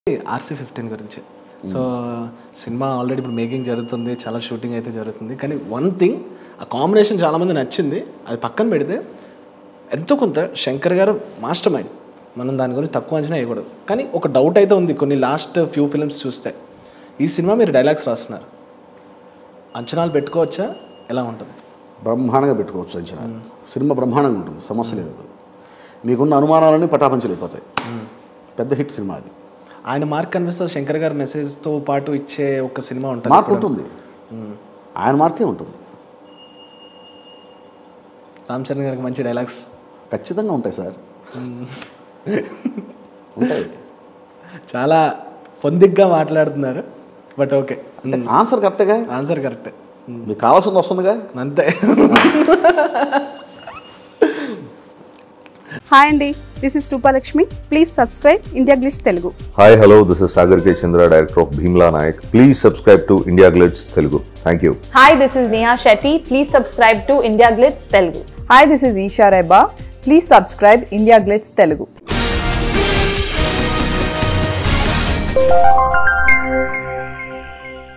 RC fifteen గురించి so cinema already ఇప్పుడు making జరుగుతుంది చాలా షూటింగ్ అయితే జరుగుతుంది కానీ వన్ థింగ్ ఆ కాంబినేషన్ చాలామంది నచ్చింది అది పక్కన పెడితే ఎంతో కొంత శంకర్ గారు మాస్టర్ మైండ్ మనం దాని గురించి తక్కువ అంచనా వేయకూడదు కానీ ఒక డౌట్ అయితే ఉంది కొన్ని లాస్ట్ ఫ్యూ ఫిల్మ్స్ చూస్తే ఈ సినిమా మీరు డైలాగ్స్ రాస్తున్నారు అంచనాలు పెట్టుకోవచ్చా ఎలా ఉంటుంది బ్రహ్మాండంగా పెట్టుకోవచ్చు అంచనా సినిమా బ్రహ్మాండంగా ఉంటుంది సమస్య లేదు మీకున్న అనుమానాలన్నీ పటాపంచలైపోతాయి పెద్ద హిట్ సినిమా అది ఆయన మార్క్ కనిపిస్తుంది శంకర్ గారి మెసేజ్తో పాటు ఇచ్చే ఒక సినిమా ఉంటుంది మార్క్ ఉంటుంది ఆయన మార్కే ఉంటుంది రామ్ చరణ్ గారికి మంచి డైలాగ్స్ ఖచ్చితంగా ఉంటాయి సార్ ఉంటాయి చాలా పొందిగ్గా మాట్లాడుతున్నారు బట్ ఓకే అంటే ఆన్సర్ కరెక్ట్గా ఆన్సర్ కరెక్టే మీకు కావాల్సింది వస్తుందిగా అంతే హాయ్ అండి this is Rupalakshmi please subscribe India Glitz Telugu hi hello this is Sagar K Chandra director of Bheemla Nayak please subscribe to India Glitz Telugu thank you Hi, this is Neha Shetty. Please subscribe to India Glitz Telugu. Hi this is Esha Rebba please subscribe India Glitz Telugu